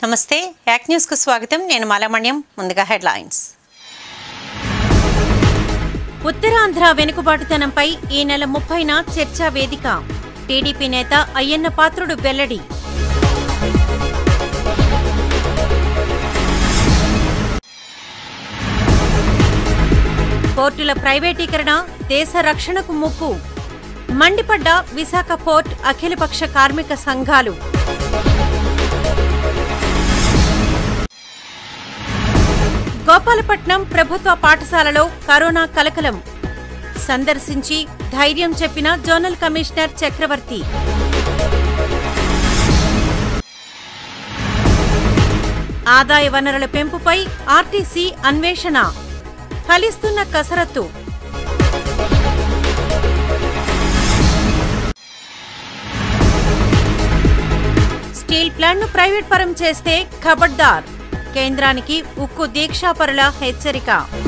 నమస్తే యాక్ న్యూస్ కు స్వాగతం నేను మాలమణ్యం ముందుగా హెడ్లైన్స్ ఉత్తరాంధ్ర వెనుకబాటుతనంపై ఈ నెల ముప్పైన చర్చా వేదిక టీడీపీ నేత అయ్యన్న పాత్రుడు వెల్లడి పోర్టుల ప్రైవేటీకరణ దేశ రక్షణకు ముప్పు మండిపడ్డ విశాఖ పోర్ట్ అఖిలపక్ష కార్మిక సంఘాలు గోపాలపట్నం ప్రభుత్వ పాఠశాలలో కరోనా కలకలం సందర్శించి ధైర్యం చెప్పిన జోనల్ కమిషనర్ చక్రవర్తి ఆదాయ వనరుల పెంపుపై ఆర్టీసీ అన్వేషణ ఫలిస్తున్న కసరత్తు స్టీల్ ప్లాంట్ను ప్రైవేట్ పరం చేస్తే ఖబర్దార్ కేంద్రానికి ఉక్కు దీక్షాపరుల హెచ్చరిక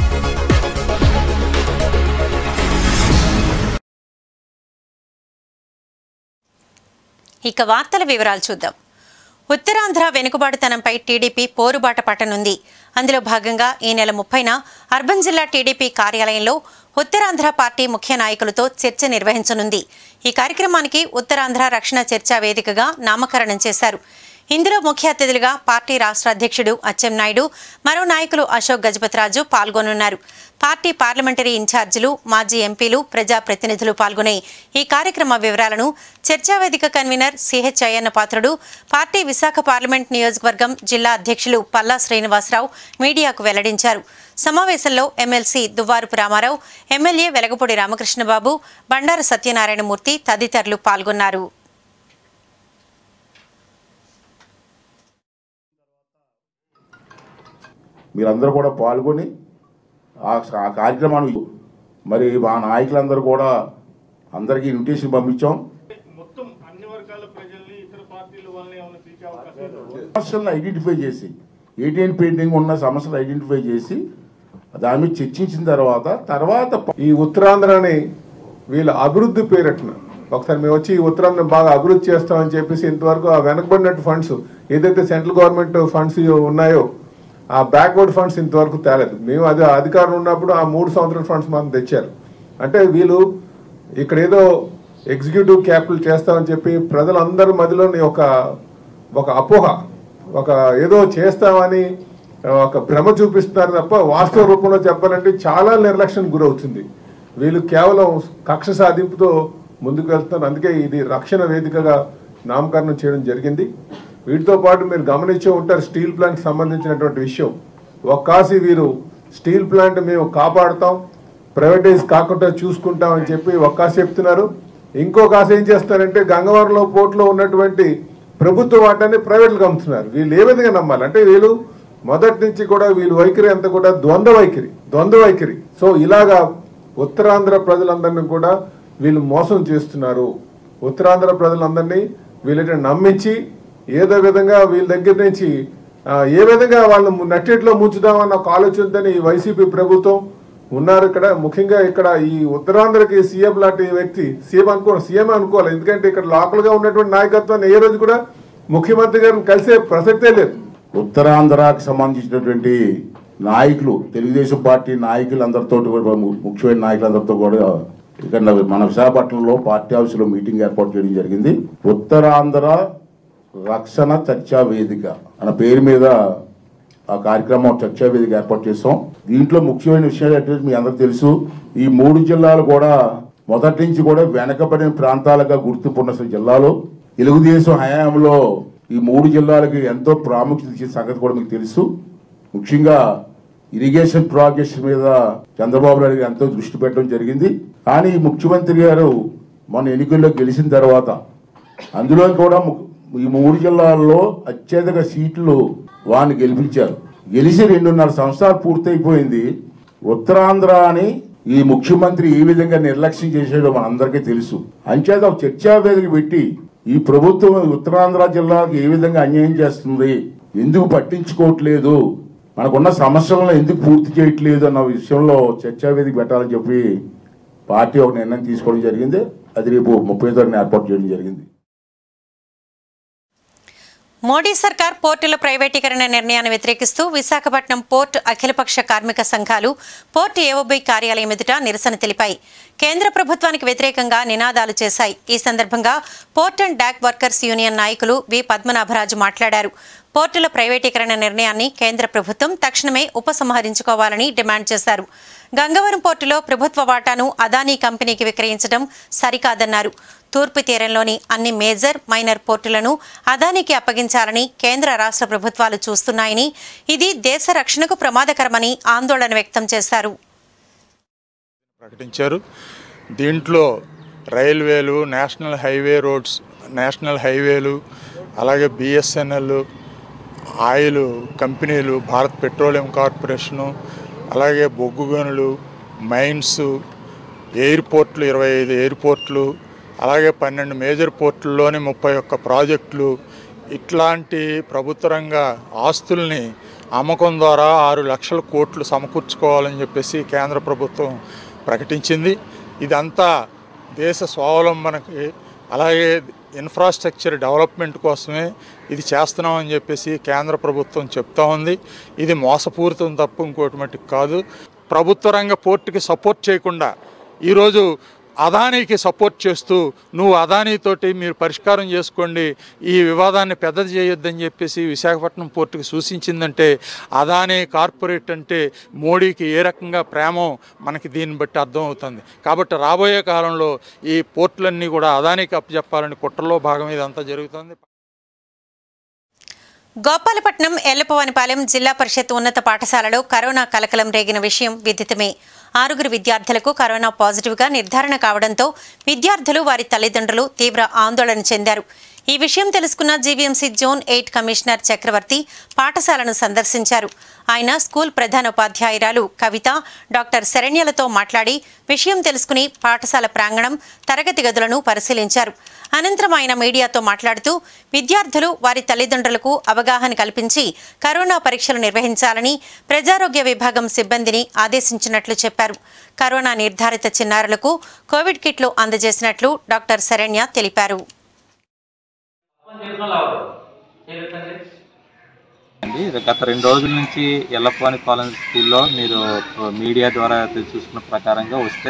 ఇక వార్తల వివరాలు చూద్దాం ఉత్తరాంధ్ర వెనుకబాటుతనంపై టీడీపీ పోరుబాట పట్టనుంది అందులో భాగంగా ఈ నెల ముప్పైన అర్బన్ జిల్లా టీడీపీ కార్యాలయంలో ఉత్తరాంధ్ర పార్టీ ముఖ్య నాయకులతో చర్చ నిర్వహించనుంది ఈ కార్యక్రమానికి ఉత్తరాంధ్ర రక్షణ చర్చా వేదికగా నామకరణం చేశారు ఇందులో ముఖ్య అతిథులుగా పార్టీ రాష్ట్ర అధ్యక్షుడు అచ్చెన్నాయుడు మరో నాయకులు అశోక్ గజపతిరాజు పాల్గొనున్నారు పార్టీ పార్లమెంటరీ ఇన్ఛార్జీలు మాజీ ఎంపీలు ప్రజాప్రతినిధులు పాల్గొనే ఈ కార్యక్రమ వివరాలను చర్చా వేదిక convener CH Ayyanna Patrudu party Visakha parliament నియోజకవర్గం జిల్లా అధ్యక్షులు పల్లా శ్రీనివాసరావు మీడియాకు వెల్లడించారు సమావేశంలో ఎమ్మెల్సీ దువ్వారుపు రామారావు ఎమ్మెల్యే వెలగపూడి రామకృష్ణబాబు బండారు సత్యనారాయణమూర్తి తదితరులు పాల్గొన్నారు మీరందరూ కూడా పాల్గొని ఆ ఆ కార్యక్రమాన్ని మరి మా నాయకులందరూ కూడా అందరికీ ఇన్విటేషన్ పంపించాం మొత్తం అన్ని వర్గాల ప్రజల్ని ఇతర పార్టీల వాళ్ళని ఏమైనా పిలిచే అవకాశం ఉందా? సమస్యలను ఐడెంటిఫై చేసి ఏటీఎన్ పెయింటింగ్ ఉన్న సమస్యలు ఐడెంటిఫై చేసి దాని మీద చర్చించిన తర్వాత తర్వాత ఈ ఉత్తరాంధ్రని వీళ్ళ అభివృద్ధి పేరట్న ఒకసారి మేము వచ్చి ఈ ఉత్తరాంధ్ర బాగా అభివృద్ధి చేస్తామని చెప్పేసి ఇంతవరకు ఆ వెనకబడినట్టు ఫండ్స్ ఏదైతే సెంట్రల్ గవర్నమెంట్ ఫండ్స్ ఉన్నాయో ఆ బ్యాక్వర్డ్ ఫండ్స్ ఇంతవరకు తేలేదు మేము అది అధికారం ఉన్నప్పుడు ఆ మూడు సంవత్సరాల ఫండ్స్ మాకు తెచ్చారు అంటే వీళ్ళు ఇక్కడ ఏదో ఎగ్జిక్యూటివ్ క్యాపిటల్ చేస్తామని చెప్పి ప్రజలందరి మధ్యలోని ఒక ఒక అపోహ ఒక ఏదో చేస్తామని ఒక భ్రమ చూపిస్తున్నారు తప్ప వాస్తవ రూపంలో చెప్పాలంటే చాలా నిర్లక్ష్యం గురవుతుంది వీళ్ళు కేవలం కక్ష సాధింపుతో ముందుకు వెళ్తున్నారు అందుకే ఇది రక్షణ వేదికగా నామకరణం చేయడం జరిగింది వీటితో పాటు మీరు గమనించే ఉంటారు స్టీల్ ప్లాంట్ సంబంధించినటువంటి విషయం ఒక్కాసి వీరు స్టీల్ ప్లాంట్ మేము కాపాడుతాం ప్రైవేటైజ్ కాకుండా చూసుకుంటాం అని చెప్పి ఒక్కాసి చెప్తున్నారు ఇంకో కాసి ఏం చేస్తారంటే గంగవరంలో పోర్టులో ఉన్నటువంటి ప్రభుత్వ వాటాన్ని ప్రైవేట్లకు అమ్ముతున్నారు వీళ్ళు ఏ విధంగా నమ్మాలి అంటే వీళ్ళు మొదటి నుంచి కూడా వీళ్ళు వైఖరి అంతా కూడా ద్వంద్వ వైఖరి ద్వంద్వ వైఖరి సో ఇలాగా ఉత్తరాంధ్ర ప్రజలందరినీ కూడా వీళ్ళు మోసం చేస్తున్నారు ఉత్తరాంధ్ర ప్రజలందరినీ వీళ్ళని నమ్మించి ఏదో విధంగా వీళ్ళ దగ్గర నుంచి ఆ, ఏ విధంగా వాళ్ళని నట్టేట్లో ముంచుదామన్న ఒక ఆలోచనతోని ఈ వైసీపీ ప్రభుత్వం ఉన్నారు ఇక్కడ ముఖ్యంగా ఇక్కడ ఈ ఉత్తరాంధ్రకి సీఎం లాంటి వ్యక్తి సీఎం అనుకో సీఎం అనుకోవాలి ఎందుకంటే ఇక్కడ లోకల్ గా ఉన్నటువంటి నాయకత్వాన్ని ఏ రోజు కూడా ముఖ్యమంత్రి గారిని కలిసే ప్రసక్తే లేదు ఉత్తరాంధ్రకి సంబంధించినటువంటి నాయకులు తెలుగుదేశం పార్టీ నాయకులందరితో కూడా ము- ముఖ్యమైన నాయకులందరితో కూడా ఇక్కడ మన విశాఖపట్నంలో పార్టీ ఆఫీసులో మీటింగ్ ఏర్పాటు చేయడం జరిగింది ఉత్తరాంధ్ర రక్షణ చర్చా వేదిక అన్న పేరు మీద ఆ కార్యక్రమం చర్చా వేదిక ఏర్పాటు చేస్తాం దీంట్లో ముఖ్యమైన విషయాలు ఏంటంటే మీ అందరికి తెలుసు ఈ మూడు జిల్లాలు కూడా మొదటి నుంచి కూడా వెనకబడిన ప్రాంతాలుగా గుర్తింపున్న జిల్లాలు తెలుగుదేశం హయాంలో ఈ మూడు జిల్లాలకి ఎంతో ప్రాముఖ్యత ఇచ్చే సంగతి కూడా మీకు తెలుసు ముఖ్యంగా ఇరిగేషన్ ప్రాజెక్ట్స్ మీద చంద్రబాబు నాయుడు గారు ఎంతో దృష్టి పెట్టడం జరిగింది కానీ ముఖ్యమంత్రి గారు మన ఎన్నికల్లో గెలిచిన తర్వాత అందులో కూడా ము- ఈ మూడు జిల్లాల్లో అత్యధిక సీట్లు వారిని గెలిపించారు గెలిచి రెండున్నర సంవత్సరాలు పూర్తయిపోయింది ఉత్తరాంధ్ర అని ఈ ముఖ్యమంత్రి ఏ విధంగా నిర్లక్ష్యం చేసాడో మనందరికీ తెలుసు అంచేత ఒక చర్చా వేదిక పెట్టి ఈ ప్రభుత్వం ఉత్తరాంధ్ర జిల్లాకు ఏ విధంగా అన్యాయం చేస్తుంది ఎందుకు పట్టించుకోవట్లేదు మనకున్న సమస్యలను ఎందుకు పూర్తి చేయట్లేదు అన్న విషయంలో చర్చా వేదిక పెట్టాలని చెప్పి పార్టీ ఒక నిర్ణయం తీసుకోవడం జరిగింది అది రేపు ముప్పై తారీఖున ఏర్పాటు చేయడం జరిగింది మోడీ సర్కార్ పోర్టుల ప్రైవేటీకరణ నిర్ణయాన్ని వ్యతిరేకిస్తూ విశాఖపట్నం పోర్టు అఖిలపక్ష కార్మిక సంఘాలు పోర్టు ఏఓబై కార్యాలయం ఎదుట నిరసన తెలిపాయి కేంద్ర ప్రభుత్వానికి వ్యతిరేకంగా నినాదాలు చేశాయి ఈ సందర్భంగా port and dock workers union నాయకులు వి పద్మనాభరాజు మాట్లాడారు పోర్టుల ప్రైవేటీకరణ నిర్ణయాన్ని కేంద్ర ప్రభుత్వం తక్షణమే ఉపసంహరించుకోవాలని డిమాండ్ చేశారు గంగవరం పోర్టులో ప్రభుత్వ వాటాను అదానీ కంపెనీకి విక్రయించడం సరికాదన్నారు తూర్పు తీరంలోని అన్ని మేజర్ మైనర్ పోర్టులను అదానికి అప్పగించాలని కేంద్ర రాష్ట్ర ప్రభుత్వాలు చూస్తున్నాయని ఇది దేశ రక్షణకు ప్రమాదకరమని ఆందోళన వ్యక్తం చేశారు ప్రకటించారు దీంట్లో రైల్వేలు నేషనల్ హైవే రోడ్స్ నేషనల్ హైవేలు అలాగే బిఎస్ఎన్ఎల్ ఆయిల్ కంపెనీలు భారత్ పెట్రోలియం కార్పొరేషను అలాగే బొగ్గు గనులు మైన్స్ ఎయిర్పోర్ట్లు ఇరవై ఐదు ఎయిర్పోర్ట్లు అలాగే పన్నెండు మేజర్ పోర్టుల్లోని ముప్పై ఒక్క ప్రాజెక్టులు ఇట్లాంటి ప్రభుత్వ రంగ ఆస్తుల్ని అమ్మకం ద్వారా ఆరు లక్షల కోట్లు సమకూర్చుకోవాలని చెప్పేసి కేంద్ర ప్రభుత్వం ప్రకటించింది ఇదంతా దేశ స్వావలంబనకి అలాగే ఇన్ఫ్రాస్ట్రక్చర్ డెవలప్మెంట్ కోసమే ఇది చేస్తున్నామని చెప్పేసి కేంద్ర ప్రభుత్వం చెప్తా ఉంది ఇది మోసపూరితం తప్ప ఇంకోటి మట్టుకు కాదు ప్రభుత్వ రంగ పోర్టుకి సపోర్ట్ చేయకుండా ఈరోజు అదానీకి సపోర్ట్ చేస్తూ నువ్వు అదానీతోటి మీరు పరిష్కారం చేసుకోండి ఈ వివాదాన్ని పెద్దది చేయొద్దని చెప్పేసి విశాఖపట్నం పోర్టుకి సూచించిందంటే అదానీ కార్పొరేట్ అంటే మోడీకి ఏ రకంగా ప్రేమో మనకి దీన్ని బట్టి అర్థమవుతుంది కాబట్టి రాబోయే కాలంలో ఈ పోర్టులన్నీ కూడా అదానీకి అప్పచెప్పాలని కుట్రలో భాగం ఇదంతా జరుగుతుంది గోపాలపట్నం ఎల్లపవానిపాలెం జిల్లా పరిషత్ ఉన్నత పాఠశాలలో కరోనా కలకలం రేగిన విషయం విదితమే ఆరుగురు విద్యార్థులకు కరోనా పాజిటివ్గా నిర్ధారణ కావడంతో విద్యార్థులు వారి తల్లిదండ్రులు తీవ్ర ఆందోళన చెందారు ఈ విషయం తెలుసుకున్న GVMC zone eight commissioner Chakravarthi పాఠశాలను సందర్శించారు ఆయన స్కూల్ ప్రధానోపాధ్యాయురాలు కవిత డాక్టర్ శరణ్యలతో మాట్లాడి విషయం తెలుసుకుని పాఠశాల ప్రాంగణం తరగతి గదులను పరిశీలించారు అనంతరం ఆయన మీడియాతో మాట్లాడుతూ విద్యార్థులు వారి తల్లిదండ్రులకు అవగాహన కల్పించి కరోనా పరీక్షలు నిర్వహించాలని ప్రజారోగ్య విభాగం సిబ్బందిని ఆదేశించినట్లు చెప్పారు కరోనా నిర్ధారిత చిన్నారులకు కోవిడ్ కిట్లు అందజేసినట్లు డాక్టర్ శరణ్య తెలిపారు అండి ఇది గత రెండు రోజుల నుంచి ఎల్లప్పని పాలన స్కూల్లో మీరు మీడియా ద్వారా చూసుకున్న ప్రకారంగా వస్తే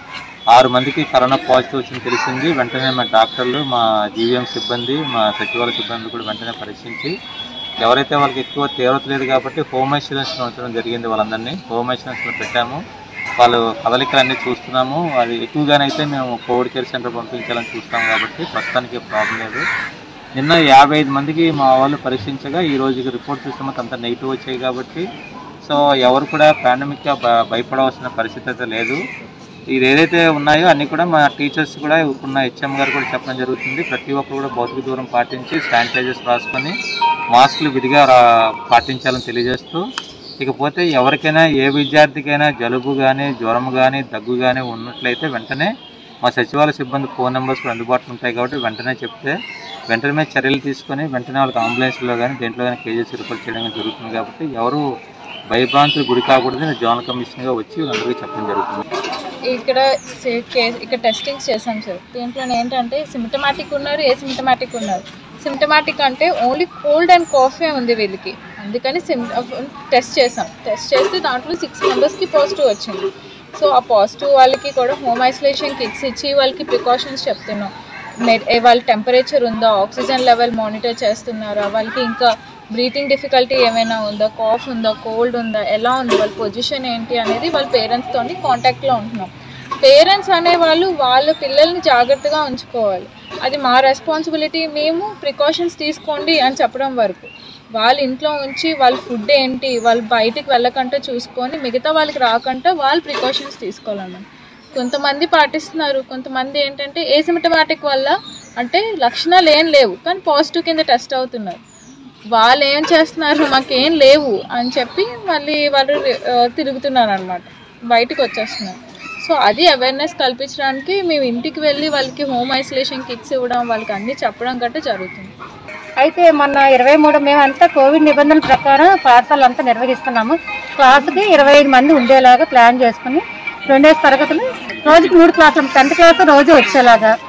ఆరు మందికి కరోనా పాజిటివ్ వచ్చింది తెలిసింది వెంటనే మా డాక్టర్లు మా జీవీఎం సిబ్బంది మా సచివాలయ సిబ్బంది కూడా వెంటనే పరీక్షించి ఎవరైతే వాళ్ళకి ఎక్కువ తీవ్రత లేదు కాబట్టి హోమ్ ఐసోలేషన్లో ఉంచడం జరిగింది వాళ్ళందరినీ హోమ్ ఐసోలేషన్లో పెట్టాము వాళ్ళు కదలికలు అన్నీ చూస్తున్నాము అది ఎక్కువగానైతే మేము కోవిడ్ కేర్ సెంటర్ పంపించాలని చూస్తాం కాబట్టి ప్రస్తుతానికి ప్రాబ్లం లేదు నిన్న యాభై ఐదు మందికి మా వాళ్ళు పరీక్షించగా ఈ రోజుకి రిపోర్ట్ చూస్తే మాకు అంత నెగిటివ్ వచ్చాయి కాబట్టి సో ఎవరు కూడా పాండమిక్గా భ- భయపడవలసిన పరిస్థితి అయితే లేదు ఇది ఏదైతే ఉన్నాయో అన్నీ కూడా మా టీచర్స్ కూడా ఉన్న హెచ్ఎం గారు కూడా చెప్పడం జరుగుతుంది ప్రతి ఒక్కరు కూడా భౌతిక దూరం పాటించి శానిటైజర్స్ రాసుకొని మాస్కులు విధిగా రా- పాటించాలని తెలియజేస్తూ ఇకపోతే ఎవరికైనా ఏ విద్యార్థికైనా జలుబు కానీ జ్వరం కానీ దగ్గు కానీ ఉన్నట్లయితే వెంటనే మా సచివాలయ సిబ్బంది ఫోన్ నెంబర్స్ కూడా అందుబాటులో ఉంటాయి కాబట్టి వెంటనే చెప్తే వెంటనే మీద చర్యలు తీసుకొని వెంటనే వాళ్ళకి అంబులెన్స్లో కానీ దేంట్లో కానీ కేజెస్ రిపోర్ట్ చేయడం కానీ జరుగుతుంది కాబట్టి ఎవరు భయభ్రాంతులు గురి కాకూడదని జోనల్ కమిషన్గా వచ్చి అందరికీ చెప్పడం జరుగుతుంది ఇక్కడ సే- కే- ఇక్కడ టెస్టింగ్స్ చేసాం సార్ దీంట్లో ఏంటంటే సిమ్టమాటిక్ ఉన్నారు ఏ సిమ్టమాటిక్ ఉన్నారు సిమ్టమాటిక్ అంటే ఓన్లీ కోల్డ్ అండ్ కాఫే ఉంది వీళ్ళకి అందుకని సిమ్ టెస్ట్ చేసాం టెస్ట్ చేస్తే దాంట్లో సిక్స్ మెంబర్స్కి పాజిటివ్ వచ్చింది సో ఆ పాజిటివ్ వాళ్ళకి కూడా హోమ్ ఐసోలేషన్ కిట్స్ ఇచ్చి వాళ్ళకి ప్రికాషన్స్ చెప్తున్నాం మెడ్ ఏ వాళ్ళ టెంపరేచర్ ఉందా ఆక్సిజన్ లెవెల్ మానిటర్ చేస్తున్నారా వాళ్ళకి ఇంకా బ్రీతింగ్ డిఫికల్టీ ఏమైనా ఉందా కాఫ్ ఉందా కోల్డ్ ఉందా ఎలా ఉంది వాళ్ళ పొజిషన్ ఏంటి అనేది వాళ్ళ పేరెంట్స్తో కాంటాక్ట్లో ఉంటున్నాం పేరెంట్స్ అనేవాళ్ళు వాళ్ళ పిల్లల్ని జాగ్రత్తగా ఉంచుకోవాలి అది మా రెస్పాన్సిబిలిటీ మేము ప్రికాషన్స్ తీసుకోండి అని చెప్పడం వరకు వాళ్ళ ఇంట్లో ఉంచి వాళ్ళ ఫుడ్ ఏంటి వాళ్ళు బయటికి వెళ్ళకుండా చూసుకొని మిగతా వాళ్ళకి రాకుండా వాళ్ళు ప్రికాషన్స్ తీసుకోవాలన్నమాట కొంతమంది పాటిస్తున్నారు కొంతమంది ఏంటంటే ఏసిమటమాటిక్ వల్ల అంటే లక్షణాలు ఏం లేవు కానీ పాజిటివ్ కింద టెస్ట్ అవుతున్నారు వాళ్ళు ఏం చేస్తున్నారు మాకేం లేవు అని చెప్పి మళ్ళీ వాళ్ళు ఆ, తిరుగుతున్నారు అనమాట బయటకు వచ్చేస్తున్నారు సో అది అవేర్నెస్ కల్పించడానికి మేము ఇంటికి వెళ్ళి వాళ్ళకి హోమ్ ఐసోలేషన్ కిట్స్ ఇవ్వడం వాళ్ళకి అన్నీ చెప్పడం గట్రా జరుగుతుంది అయితే మొన్న ఇరవై మూడు మేమంతా కోవిడ్ నిబంధనల ప్రకారం పాఠశాల అంతా నిర్వహిస్తున్నాము క్లాసుకి ఇరవై ఐదు మంది ఉండేలాగా ప్లాన్ చేసుకుని రెండేసి తరగతులు రోజుకి మూడు క్లాసులు టెన్త్ క్లాస్ రోజు వచ్చేలాగా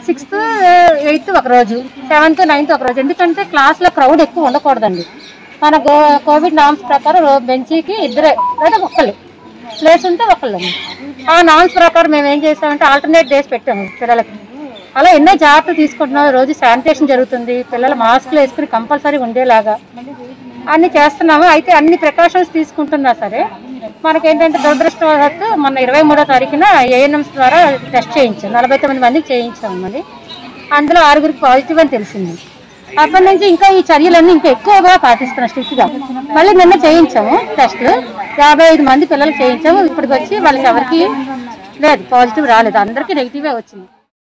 సిక్స్త్ ఎయిత్ ఒక రోజు సెవెంత్ నైన్త్ ఒక రోజు ఎందుకంటే క్లాస్లో క్రౌడ్ ఎక్కువ ఉండకూడదండి మన గో- కోవిడ్ నామ్స్ ప్రకారం రో- బెంచీకి ఇద్దరే లేదా ఒక్కళ్ళు ప్లేస్ ఉంటే ఒకళ్ళు ఆ నామ్స్ ప్రకారం మేము ఏం చేస్తామంటే ఆల్టర్నేట్ డేస్ పెట్టాము పిల్లలకి అలా ఎన్నో జాగ్రత్తలు తీసుకుంటున్నాం రోజు శానిటేషన్ జరుగుతుంది పిల్లలు మాస్క్లు వేసుకుని కంపల్సరీ ఉండేలాగా అన్ని చేస్తున్నాము అయితే అన్ని ప్రికాషన్స్ తీసుకుంటున్నా సరే మనకేంటంటే దురదృష్టవశాత్తు మొన్న ఇరవై మూడో తారీఖున ఏఎన్ఎంస్ ద్వారా టెస్ట్ చేయించాం నలభై తొమ్మిది మందికి చేయించాం మళ్ళీ అందులో ఆరుగురికి పాజిటివ్ అని తెలిసింది అప్పటి నుంచి ఇంకా ఈ చర్యలన్నీ ఇంకా ఎక్కువగా పాటిస్తున్నాం స్ట్రిక్ట్ గా మళ్ళీ నిన్న చేయించాము టెస్ట్ యాభై ఐదు మంది పిల్లలకు చేయించాము ఇప్పటికి వచ్చి వాళ్ళకి ఎవరికి లేదు పాజిటివ్ రాలేదు అందరికీ నెగిటివే వచ్చింది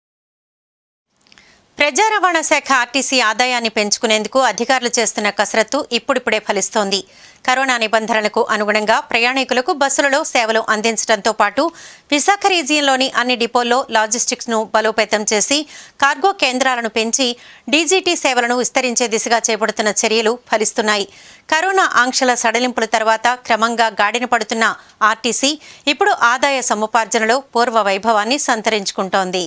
ప్రజా రవాణా శాఖ ఆర్టీసీ ఆదాయాన్ని పెంచుకునేందుకు అధికారులు చేస్తున్న కసరత్తు ఇప్పుడిప్పుడే ఫలిస్తోంది కరోనా నిబంధనలకు అనుగుణంగా ప్రయాణికులకు బస్సులలో సేవలు అందించడంతో పాటు విశాఖ రీజియన్లోని అన్ని డిపోల్లో లాజిస్టిక్స్ ను బలోపేతం చేసి కార్గో కేంద్రాలను పెంచి డీజీటీ సేవలను విస్తరించే దిశగా చేపడుతున్న చర్యలు ఫలిస్తున్నాయి కరోనా ఆంక్షల సడలింపుల తర్వాత క్రమంగా గాడిన పడుతున్న ఆర్టీసీ ఇప్పుడు ఆదాయ సముపార్జనలో పూర్వ వైభవాన్ని సంతరించుకుంటోంది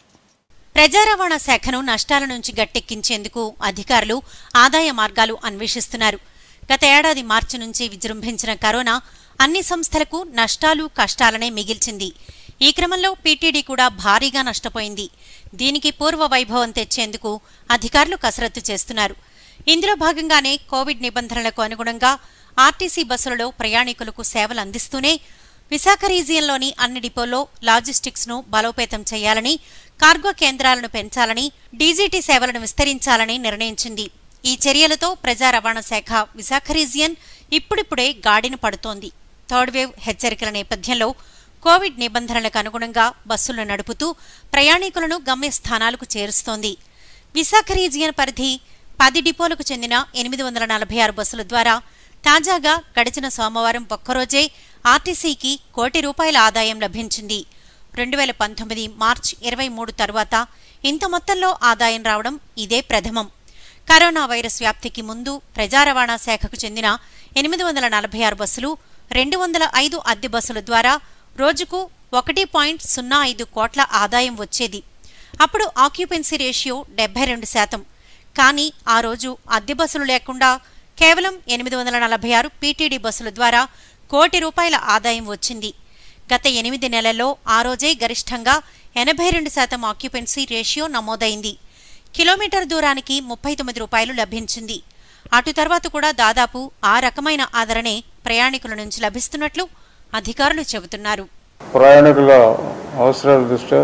ప్రజా రవాణా శాఖను నష్టాల నుంచి గట్టెక్కించేందుకు అధికారులు ఆదాయ మార్గాలు అన్వేషిస్తున్నారు గత ఏడాది మార్చి నుంచి విజృంభించిన కరోనా అన్ని సంస్థలకు నష్టాలు కష్టాలనే మిగిల్చింది ఈ క్రమంలో పీటీడీ కూడా భారీగా నష్టపోయింది దీనికి పూర్వ వైభవం తెచ్చేందుకు అధికారులు కసరత్తు చేస్తున్నారు ఇందులో భాగంగానే కోవిడ్ నిబంధనలకు అనుగుణంగా ఆర్టీసీ బస్సులలో ప్రయాణికులకు సేవలు అందిస్తూనే విశాఖ రీజియన్లోని అన్ని డిపోల్లో లాజిస్టిక్స్ ను బలోపేతం చేయాలని కార్గో కేంద్రాలను పెంచాలని డీజీటీ సేవలను విస్తరించాలని నిర్ణయించింది ఈ చర్యలతో ప్రజా రవాణా శాఖ విశాఖ రీజియన్ ఇప్పుడిప్పుడే గాడిన పడుతోంది థర్డ్ వేవ్ హెచ్చరికల నేపథ్యంలో కోవిడ్ నిబంధనలకు అనుగుణంగా బస్సులను నడుపుతూ ప్రయాణికులను గమ్యస్థానాలకు చేరుస్తోంది విశాఖ రీజియన్ పరిధి పది డిపోలకు చెందిన ఎనిమిది వందల నలభై ఆరు బస్సుల ద్వారా తాజాగా గడిచిన సోమవారం ఒక్కరోజే ఆర్టీసీకి కోటి రూపాయల ఆదాయం లభించింది రెండు వేల పంతొమ్మిది మార్చి ఇరవై మూడు తరువాత ఇంత మొత్తంలో ఆదాయం రావడం ఇదే ప్రథమం కరోనా వైరస్ వ్యాప్తికి ముందు ప్రజా రవాణా శాఖకు చెందిన ఎనిమిది వందల నలభై ఆరు బస్సులు రెండు వందల ఐదు అద్దె బస్సుల ద్వారా రోజుకు ఒకటి పాయింట్ సున్నా ఐదు కోట్ల ఆదాయం వచ్చేది అప్పుడు ఆక్యుపెన్సీ రేషియో డెబ్బై రెండు శాతం కానీ ఆ రోజు అద్దె బస్సులు లేకుండా కేవలం ఎనిమిది వందల నలభై ఆరు పీటీడీ బస్సుల ద్వారా కోటి రూపాయల ఆదాయం వచ్చింది గత ఎనిమిది నెలల్లో ఆ రోజే గరిష్టంగా ఎనభై రెండు శాతం ఆక్యుపెన్సీ రేషియో నమోదైంది కిలోమీటర్ దూరానికి ముప్పై తొమ్మిది రూపాయలు లభించింది అటు తర్వాత కూడా దాదాపు ఆ రకమైన ఆదరణే ప్రయాణికుల నుంచి లభిస్తున్నట్లు అధికారులు చెబుతున్నారు ప్రయాణికుల అవసరాల దృష్ట్యా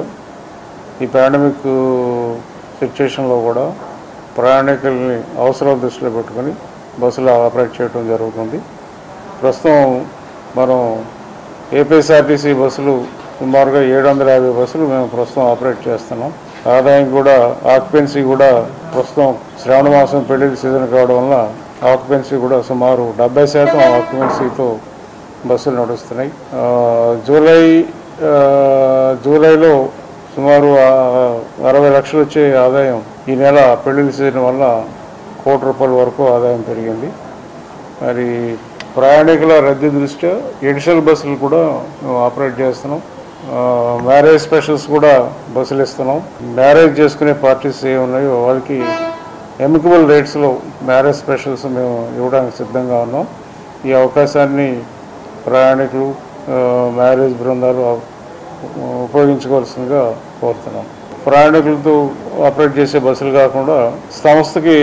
ఈ పాండమిక్ సిచ్యుయేషన్లో కూడా ప్రయాణికుల్ని అవసరాల దృష్టిలో పెట్టుకొని బస్సులు ఆపరేట్ చేయడం జరుగుతుంది ప్రస్తుతం మనం ఏపీఎస్ఆర్టీసీ బస్సులు సుమారుగా ఏడు వందల యాభై బస్సులు మేము ప్రస్తుతం ఆపరేట్ చేస్తున్నాం ఆదాయం కూడా ఆక్యుపెన్సీ కూడా ప్రస్తుతం శ్రావణ మాసం పెళ్లి సీజన్ కావడం వల్ల ఆక్యుపెన్సీ కూడా సుమారు డెబ్బై శాతం ఆక్యుపెన్సీతో బస్సులు నడుస్తున్నాయి ఆ, జూలై ఆ, జూలైలో సుమారు ఆ, అరవై లక్షలు వచ్చే ఆదాయం ఈ నెల పెళ్లిళ్ళ సీజన్ వల్ల కోటి రూపాయల వరకు ఆదాయం పెరిగింది మరి ప్రయాణికుల రద్దీ దృష్ట్యా ఎడిషనల్ బస్సులు కూడా మేము ఆపరేట్ చేస్తున్నాం ఆ, మ్యారేజ్ స్పెషల్స్ కూడా బస్సులు ఇస్తున్నాం మ్యారేజ్ చేసుకునే పార్టీస్ ఏ ఉన్నాయో వాళ్ళకి ఎమికబుల్ రేట్స్లో మ్యారేజ్ స్పెషల్స్ మేము ఇవ్వడానికి సిద్ధంగా ఉన్నాం ఈ అవకాశాన్ని ప్రయాణికులు ఆ, మ్యారేజ్ బృందాలు ఉపయోగించుకోవాల్సిందిగా కోరుతున్నాం ప్రయాణికులతో ఆపరేట్ చేసే బస్సులు కాకుండా సంస్థకి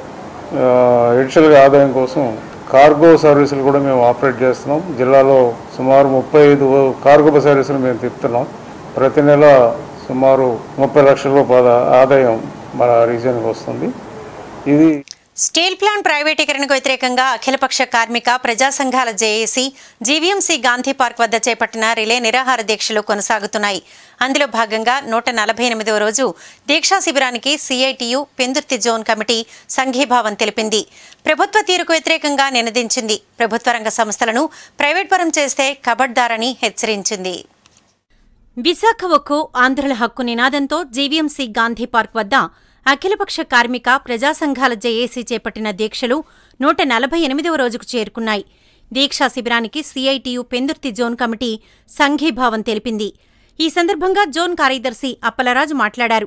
ఎడిషనల్గా ఆదాయం కోసం కార్గో సర్వీసులు కూడా మేము ఆపరేట్ చేస్తున్నాం జిల్లాలో సుమారు ముప్పై ఐదు కార్గో సర్వీసులు మేము తిప్పుతున్నాం ప్రతి నెల సుమారు ముప్పై లక్షల రూపాయల ఆదాయం మన రీజియన్కి వస్తుంది ఇది స్టీల్ ప్లాంట్ ప్రైవేటీకరణకు వ్యతిరేకంగా అఖిలపక్ష కార్మిక ప్రజా సంఘాల జేఏసీ జీవీఎంసీ గాంధీ పార్క్ వద్ద చేపట్టిన రిలే నిరాహార దీక్షలు కొనసాగుతున్నాయి అందులో భాగంగా నూట నలభై ఎనిమిదవ రోజు దీక్షా శిబిరానికి సిఐటియు పెందుర్తి జోన్ కమిటీ సంఘీభావం తెలిపింది ప్రభుత్వ తీరుకు వ్యతిరేకంగా నినదించింది ప్రభుత్వ రంగ సంస్థలను ప్రైవేట్ పరం చేస్తే కబడ్దారని హెచ్చరించింది విశాఖ ఒక్కో ఆంధ్రుల హక్కు నినాదంతో జీవీఎంసీ గాంధీ పార్క్ వద్ద అఖిలపక్ష కార్మిక ప్రజా సంఘాల జేఏసీ చేపట్టిన దీక్షలు నూట నలభై ఎనిమిదవ రోజుకు చేరుకున్నాయి దీక్షా శిబిరానికి సిఐటియు పెందుర్తి జోన్ కమిటీ సంఘీభావం తెలిపింది ఈ సందర్భంగా జోన్ కార్యదర్శి అప్పలరాజు మాట్లాడారు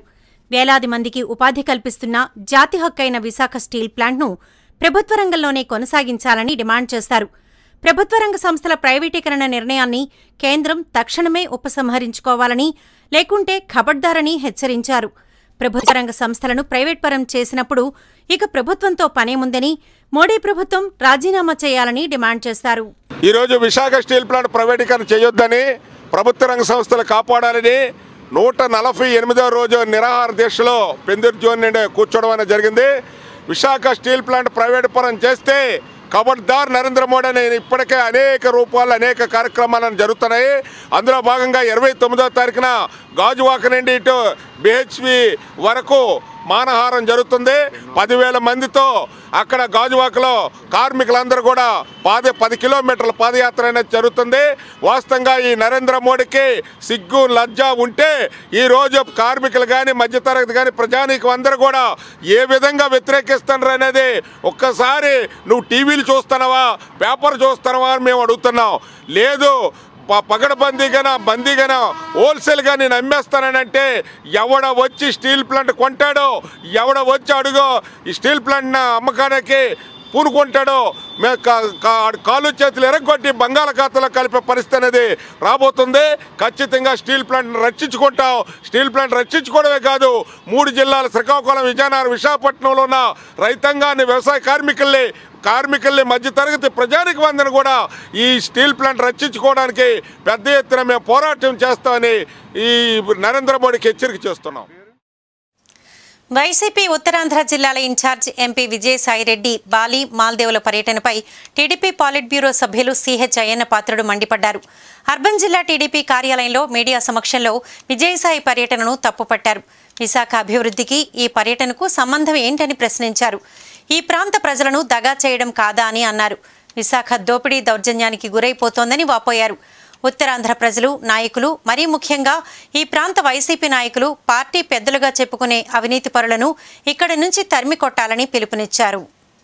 వేలాది మందికి ఉపాధి కల్పిస్తున్న జాతి హక్కైన విశాఖ స్టీల్ ప్లాంట్ను ప్రభుత్వ రంగంలోనే కొనసాగించాలని డిమాండ్ చేశారు ప్రభుత్వ రంగ సంస్థల ప్రైవేటీకరణ నిర్ణయాన్ని కేంద్రం తక్షణమే ఉపసంహరించుకోవాలని లేకుంటే ఖబడ్దారని హెచ్చరించారు ప్రభుత్వ రంగ సంస్థలను ప్రైవేట్ పరం చేసినప్పుడు ఇక ప్రభుత్వంతో పనేముందని మోడీ ప్రభుత్వం రాజీనామా చేయాలని డిమాండ్ చేశారు ఈరోజు విశాఖ స్టీల్ ప్లాంట్ ప్రైవేటీకరణ చేయొద్దని ప్రభుత్వ రంగ సంస్థలు కాపాడాలని నూట నలభై ఎనిమిదవ రోజు నిరాహార దీక్షలో పెందుర్ జోన్ నుండి కూర్చోవడం అనేది జరిగింది విశాఖ స్టీల్ ప్లాంట్ ప్రైవేట్ పరం చేస్తే ఖబర్దార్ నరేంద్ర మోడీ అని ఇప్పటికే అనేక రూపాల్లో అనేక కార్యక్రమాలను జరుగుతున్నాయి అందులో భాగంగా ఇరవై తొమ్మిదో తారీఖున గాజువాక నుండి ఇటు బిహెచ్వి వరకు మానహారం జరుగుతుంది పదివేల మందితో అక్కడ గాజువాకలో కార్మికులందరూ కూడా పాద పది కిలోమీటర్ల పాదయాత్ర అనేది జరుగుతుంది వాస్తవంగా ఈ నరేంద్ర మోడీకి సిగ్గు లజ్జ ఉంటే ఈరోజు కార్మికులు కానీ మధ్యతరగతి కానీ ప్రజానీకం అందరూ కూడా ఏ విధంగా వ్యతిరేకిస్తున్నారు అనేది ఒక్కసారి నువ్వు టీవీలు చూస్తున్నావా పేపర్ చూస్తున్నావా అని మేము అడుగుతున్నాం లేదు ప- పగడబందీగాన బందీగాన హోల్సేల్గా నేను అమ్మేస్తానంటే ఎవడ వచ్చి స్టీల్ ప్లాంట్ కొంటాడో ఎవడ వచ్చి అడుగో ఈ స్టీల్ ప్లాంట్ అమ్మకానికి పూనుకుంటాడో మే కా- కా- కాలు చేతులు ఎరగొట్టి బంగాళాఖాతంలో కలిపే పరిస్థితి అనేది రాబోతుంది ఖచ్చితంగా స్టీల్ ప్లాంట్ రక్షించుకుంటాం స్టీల్ ప్లాంట్ రక్షించుకోవడమే కాదు మూడు జిల్లాల శ్రీకాకుళం విజయనగరం విశాఖపట్నంలో ఉన్న రైతాంగాన్ని వ్యవసాయ కార్మికుల్ని కార్మికుల్ని మధ్యతరగతి ప్రజానికి వందను కూడా ఈ స్టీల్ ప్లాంట్ రక్షించుకోవడానికి పెద్ద ఎత్తున మేము పోరాటం చేస్తామని ఈ నరేంద్ర మోడీకి హెచ్చరిక చేస్తున్నాం వైసీపీ ఉత్తరాంధ్ర జిల్లాల ఇన్ఛార్జ్ ఎంపీ విజయసాయిరెడ్డి బాలి మాల్దేవుల పర్యటనపై టీడీపీ పాలిట్ బ్యూరో సభ్యులు సిహెచ్ అయ్యన్న పాత్రుడు మండిపడ్డారు అర్బన్ జిల్లా టీడీపీ కార్యాలయంలో మీడియా సమక్షంలో విజయసాయి పర్యటనను తప్పుపట్టారు విశాఖ అభివృద్ధికి ఈ పర్యటనకు సంబంధం ఏంటని ప్రశ్నించారు ఈ ప్రాంత ప్రజలను దగా చేయడం కాదా అని అన్నారు విశాఖ దోపిడీ దౌర్జన్యానికి గురైపోతోందని వాపోయారు ఉత్తరాంధ్ర ప్రజలు నాయకులు మరీ ముఖ్యంగా ఈ ప్రాంత వైసీపీ నాయకులు పార్టీ పెద్దలుగా చెప్పుకునే అవినీతి పరులను ఇక్కడి నుంచి తరిమి కొట్టాలని పిలుపునిచ్చారు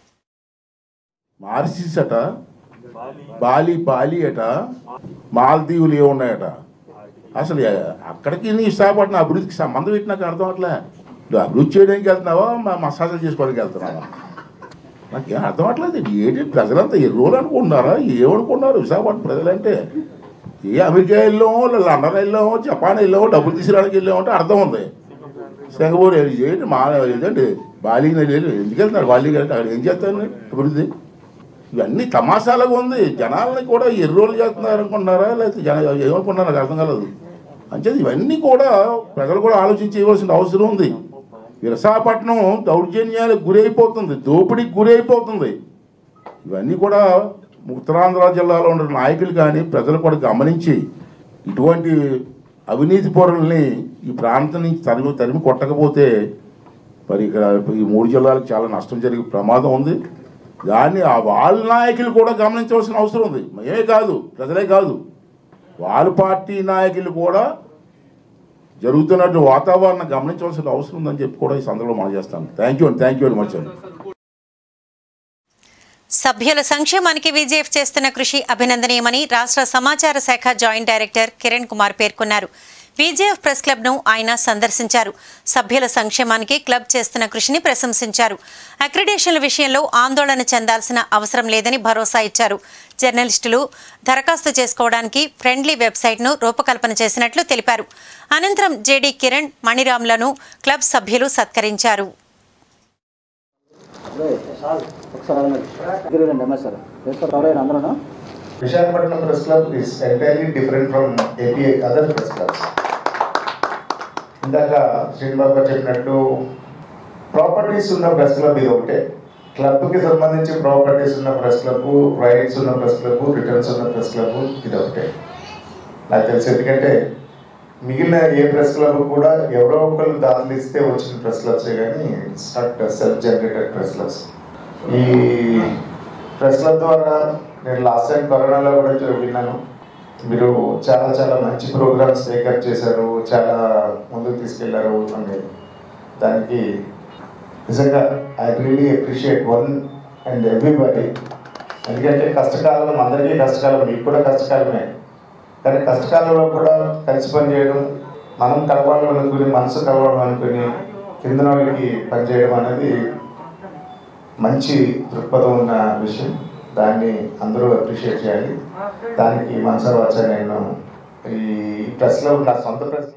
మార్సిస్ అట బాలి బాలి అట మాల్దీవులు ఏమున్నాయట అసలు అక్కడికి నీ విశాఖపట్నం అభివృద్ధికి సంబంధం ఏంటి నాకు అర్థం అట్లే నువ్వు అభివృద్ధి చేయడానికి వెళ్తున్నావా మా మసాజాలు చేసుకోవడానికి వెళ్తున్నావా నాకు ఏం అర్థం అట్లేదు ఏంటి ప్రజలంతా ఏ రోజులు అనుకుంటున్నారా ఏమనుకుంటున్నారు విశాఖపట్నం ప్రజలంటే ఏ అమెరికా వెళ్ళామో లేదా లండన్ వెళ్ళామో జపాన్ వెళ్ళామో డబ్బులు తీసుకురావడానికి వెళ్ళామో అంటే అర్థం ఉంది సింగపూర్ ఏంటి మా ఏంటంటే బాలి ఎందుకు వెళ్తున్నారు బాలి అక్కడ ఏం చేస్తారు అభివృద్ధి ఇవన్నీ తమాషాలుగా ఉంది జనాలని కూడా ఎర్రోలు చేస్తున్నారు అనుకుంటున్నారా లేకపోతే జన ఏమనుకుంటున్నారు నాకు అర్థం కాలేదు అంచేది ఇవన్నీ కూడా ప్రజలు కూడా ఆలోచించవలసిన అవసరం ఉంది విశాఖపట్నం దౌర్జన్యాలకు గురైపోతుంది దోపిడీకి గురైపోతుంది ఇవన్నీ కూడా ఉత్తరాంధ్ర జిల్లాలో ఉన్న నాయకులు కానీ ప్రజలు కూడా గమనించి ఇటువంటి అవినీతి పరుల్ని ఈ ప్రాంతం నుంచి తరిమి తరిమి కొట్టకపోతే మరి ఇక్కడ ఈ మూడు జిల్లాలకు చాలా నష్టం జరిగే ప్రమాదం ఉంది దాన్ని ఆ వాళ్ళ నాయకులు కూడా గమనించవలసిన అవసరం ఉంది మేమే కాదు ప్రజలే కాదు వాళ్ళ పార్టీ నాయకులు కూడా జరుగుతున్నట్టు వాతావరణం గమనించవలసిన అవసరం ఉందని చెప్పి కూడా ఈ సందర్భంలో మనం చేస్తాను థ్యాంక్ యూ అండి థ్యాంక్ యూ వెరీ మచ్ అండి సభ్యుల సంక్షేమానికి విజేఎఫ్ చేస్తున్న కృషి అభినందనీయమని రాష్ట్ర సమాచార శాఖ జాయింట్ డైరెక్టర్ కిరణ్ కుమార్ పేర్కొన్నారు విజేఎఫ్ ప్రెస్ క్లబ్ను ఆయన సందర్శించారు సభ్యుల సంక్షేమానికి క్లబ్ చేస్తున్న కృషిని ప్రశంసించారు అక్రిడేషన్ల విషయంలో ఆందోళన చెందాల్సిన అవసరం లేదని భరోసా ఇచ్చారు జర్నలిస్టులు దరఖాస్తు చేసుకోవడానికి ఫ్రెండ్లీ వెబ్సైట్ను రూపకల్పన చేసినట్లు తెలిపారు అనంతరం జేడీ కిరణ్ మణిరామ్లను క్లబ్ సభ్యులు సత్కరించారు Vishakhapatnam Press Club is entirely different from APA other press clubs. ఇందాక శ్రీనిబాబు గారు చెప్పినట్టు ప్రాపర్టీస్ ఉన్న ప్రెస్ క్లబ్ ఇది ఒకటే క్లబ్కి సంబంధించి ప్రాపర్టీస్ ఉన్న ప్రెస్ క్లబ్ రైట్స్ ఉన్న ప్రెస్ క్లబ్ రిటర్న్స్ ఉన్న ప్రెస్ క్లబ్ ఇది ఒకటే నాకు తెలిసి ఎందుకంటే మిగిలిన ఏ ప్రెస్ క్లబ్ కూడా ఎవరో ఒకరు దాఖలు ఇస్తే వచ్చిన ప్రెస్ క్లబ్సే కానీ it's not self generated press clubs ఈ ప్రెస్ క్లబ్ ద్వారా నేను లాస్ట్ టైం కరోనాలో కూడా చూ- విన్నాను మీరు చాలా చాలా మంచి ప్రోగ్రామ్స్ టేకప్ చేశారు చాలా ముందుకు తీసుకెళ్లారు అనేది దానికి నిజంగా I really appreciate one and everybody ఎందుకంటే కష్టకాలం అందరికీ కష్టకాలం మీకు కూడా కష్టకాలమే కానీ కష్టకాలంలో కూడా కలిసి పని చేయడం మనం కలవాలి అనుకుని మనసు కలవడం అనుకుని కింద వాళ్ళకి పనిచేయడం అనేది మంచి దృక్పథం ఉన్న విషయం దాన్ని అందరూ అప్రిషియేట్ చేయాలి దానికి మనసారి వచ్చా నేను ఈ ప్రెస్లో నా సొంత ప్రెస్లో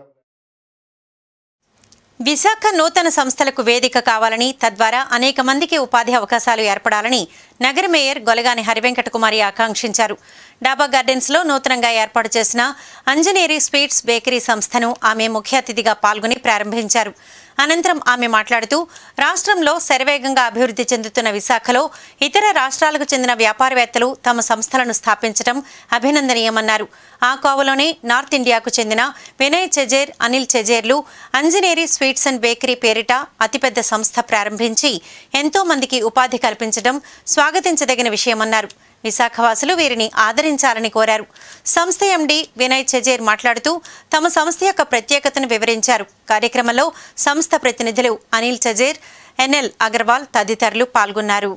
విశాఖ నూతన సంస్థలకు వేదిక కావాలని తద్వారా అనేక మందికి ఉపాధి అవకాశాలు ఏర్పడాలని నగర మేయర్ గొలగాని హరివెంకట కుమారి ఆకాంక్షించారు డాబా గార్డెన్స్ లో నూతనంగా ఏర్పాటు చేసిన అంజనేరి స్వీట్స్ బేకరీ సంస్థను ఆమె ముఖ్య అతిథిగా పాల్గొని ప్రారంభించారు అనంతరం ఆమె మాట్లాడుతూ రాష్ట్రంలో శరవేగంగా అభివృద్ధి చెందుతున్న విశాఖలో ఇతర రాష్ట్రాలకు చెందిన వ్యాపారవేత్తలు తమ సంస్థలను స్థాపించడం అభినందనీయమన్నారు ఆ కోవలోనే నార్త్ ఇండియాకు చెందిన వినయ్ చెజేర్ అనిల్ చెజేర్లు అంజనేరి స్వీట్స్ అండ్ బేకరీ పేరిట అతిపెద్ద సంస్థ ప్రారంభించి ఎంతో మందికి ఉపాధి కల్పించడం స్వాగతించదగిన విషయమన్నారు విశాఖవాసులు వీరిని ఆదరించాలని కోరారు సంస్థ ఎండీ వినయ్ చెజేర్ మాట్లాడుతూ తమ సంస్థ యొక్క ప్రత్యేకతను వివరించారు కార్యక్రమంలో సంస్థ ప్రతినిధులు అనిల్ చెజేర్ ఎన్ఎల్ అగర్వాల్ తదితరులు పాల్గొన్నారు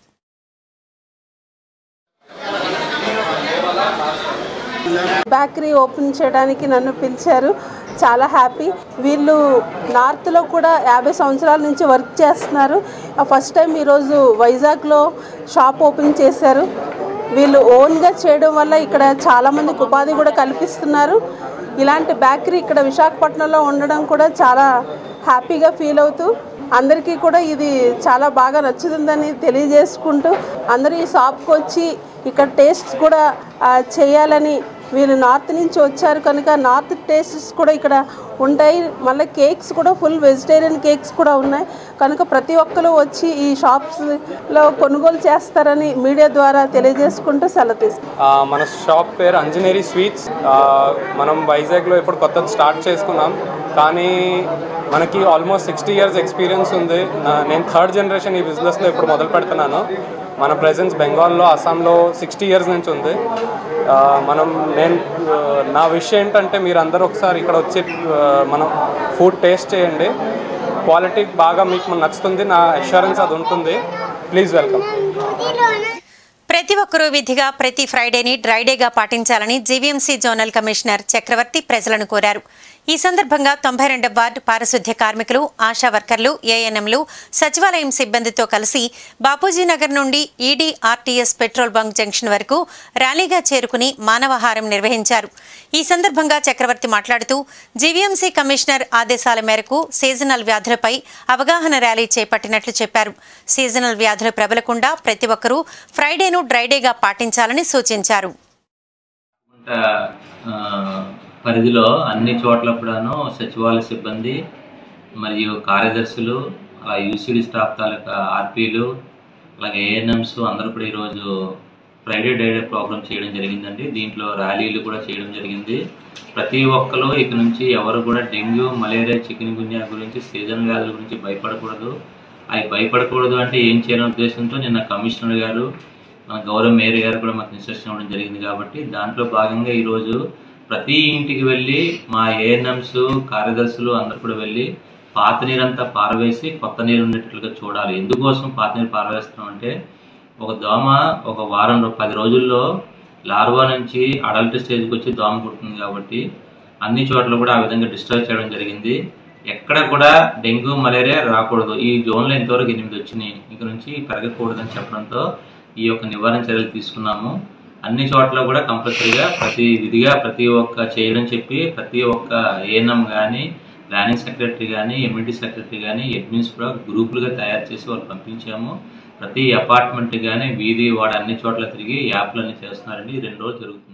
బేకరీ ఓపెన్ చేయడానికి నన్ను పిలిచారు చాలా హ్యాపీ వీళ్ళు నార్త్లో కూడా యాభై సంవత్సరాల నుంచి వర్క్ చేస్తున్నారు ఫస్ట్ టైం ఈరోజు వైజాగ్లో షాప్ ఓపెన్ చేశారు వీళ్ళు ఓన్గా చేయడం వల్ల ఇక్కడ చాలామందికి ఉపాధి కూడా కల్పిస్తున్నారు ఇలాంటి బేకరీ ఇక్కడ విశాఖపట్నంలో ఉండడం కూడా చాలా హ్యాపీగా ఫీల్ అవుతూ అందరికీ కూడా ఇది చాలా బాగా నచ్చుతుందని తెలియజేసుకుంటూ అందరూ ఈ షాప్కి వచ్చి ఇక్కడ టేస్ట్ కూడా ఆ, చేయాలని వీళ్ళు నార్త్ నుంచి వచ్చారు కనుక నార్త్ టేస్ట్స్ కూడా ఇక్కడ ఉంటాయి మళ్ళీ కేక్స్ కూడా ఫుల్ వెజిటేరియన్ కేక్స్ కూడా ఉన్నాయి కనుక ప్రతి ఒక్కరు వచ్చి ఈ షాప్స్లో కొనుగోలు చేస్తారని మీడియా ద్వారా తెలియజేసుకుంటూ సెలవు తీసుకుంటాం ఆ, మన షాప్ పేరు అంజనేరి స్వీట్స్ ఆ, మనం వైజాగ్లో ఇప్పుడు కొత్తది స్టార్ట్ చేసుకున్నాం కానీ మనకి ఆల్మోస్ట్ సిక్స్టీ ఇయర్స్ ఎక్స్పీరియన్స్ ఉంది నా- నేను థర్డ్ జనరేషన్ ఈ బిజినెస్లో ఇప్పుడు మొదలు పెడుతున్నాను మన ప్రెజెన్స్ బెంగాల్లో అస్సాంలో సిక్స్టీ ఇయర్స్ నుంచి ఉంది ఆ, మనం నేను ఆ, నా విషయం ఏంటంటే మీరు అందరూ ఒకసారి ఇక్కడ వచ్చి ఆ, మనం ఫుడ్ టేస్ట్ చేయండి క్వాలిటీ బాగా మీకు నచ్చుతుంది నా అష్యూరెన్స్ అది ఉంటుంది ప్లీజ్ వెల్కమ్ ప్రతి ఒక్కరూ విధిగా ప్రతి ఫ్రైడేని డ్రైడేగా పాటించాలని జీవీఎంసీ జోనల్ కమిషనర్ చక్రవర్తి ప్రజలను కోరారు ఈ సందర్భంగా తొంభై రెండవ వార్డు పారిశుద్ధ్య కార్మికులు ఆశా వర్కర్లు ఏఎన్ఎంలు సచివాలయం సిబ్బందితో కలిసి బాపూజీ నగర్ నుండి ED RTS petrol bunk junction వరకు ర్యాలీగా చేరుకుని మానవహారం నిర్వహించారు ఈ సందర్భంగా చక్రవర్తి మాట్లాడుతూ జీవీఎంసీ కమిషనర్ ఆదేశాల మేరకు సీజనల్ వ్యాధులపై అవగాహన ర్యాలీ చేపట్టినట్లు చెప్పారు సీజనల్ వ్యాధులు ప్రబలకుండా ప్రతి ఒక్కరూ ఫ్రైడేను డ్రైడేగా పాటించాలని సూచించారు గుంట ఆ, పరిధిలో అన్ని చోట్ల కూడాను సచివాలయ సిబ్బంది మరియు కార్యదర్శులు అలా యూసీడీ స్టాఫ్ తాలూకా ఆర్పీలు అలాగే ఏఎన్ఎంస్ అందరూ కూడా ఈరోజు ఫ్రైడే డైడే ప్రోగ్రామ్ చేయడం జరిగిందండి దీంట్లో ర్యాలీలు కూడా చేయడం జరిగింది ప్రతి ఒక్కరు ఇక నుంచి ఎవరు కూడా డెంగ్యూ మలేరియా చికెన్ గున్యా గురించి సీజన్ వ్యాధుల గురించి భయపడకూడదు అవి భయపడకూడదు అంటే ఏం చేయాలనే ఉద్దేశంతో నిన్న కమిషనర్ గారు మన గౌరవ మేయర్ గారు కూడా మాకు ఇన్స్ట్రక్షన్ ఇవ్వడం జరిగింది కాబట్టి దాంట్లో భాగంగా ఈరోజు ప్రతి ఇంటికి వెళ్ళి మా ఏఎన్ఎంస్ కార్యదర్శులు అందరూ కూడా వెళ్ళి పాత నీరంతా పారవేసి కొత్త నీరు ఉండేటట్లుగా చూడాలి ఎందుకోసం పాత నీరు పారవేస్తున్నాం అంటే ఒక దోమ ఒక వారం రో- పది రోజుల్లో లార్వా నుంచి అడల్ట్ స్టేజ్కి వచ్చి దోమ పుడుతుంది కాబట్టి అన్ని చోట్ల కూడా ఆ విధంగా డిస్టర్బ్ చేయడం జరిగింది ఎక్కడ కూడా డెంగ్యూ మలేరియా రాకూడదు ఈ జోన్లో ఇంతవరకు ఎనిమిది వచ్చినాయి ఇక నుంచి పెరగకూడదని చెప్పడంతో ఈ యొక్క నివారణ చర్యలు తీసుకున్నాము అన్ని చోట్ల కూడా కంపల్సరీగా ప్రతి విధిగా ప్రతి ఒక్క చేయడం చెప్పి ప్రతి ఒక్క ఏఎన్ఎం కానీ ప్లానింగ్ సెక్రటరీ కానీ ఎమ్యూనిటీ సెక్రటరీ కానీ అడ్మిన్స్ కూడా గ్రూపులుగా తయారు చేసి వాళ్ళు పంపించాము ప్రతి అపార్ట్మెంట్ కానీ వీధి వాడు అన్ని చోట్ల తిరిగి యాప్లు అన్ని చేస్తున్నారండి ఈ రెండు రోజులు జరుగుతుంది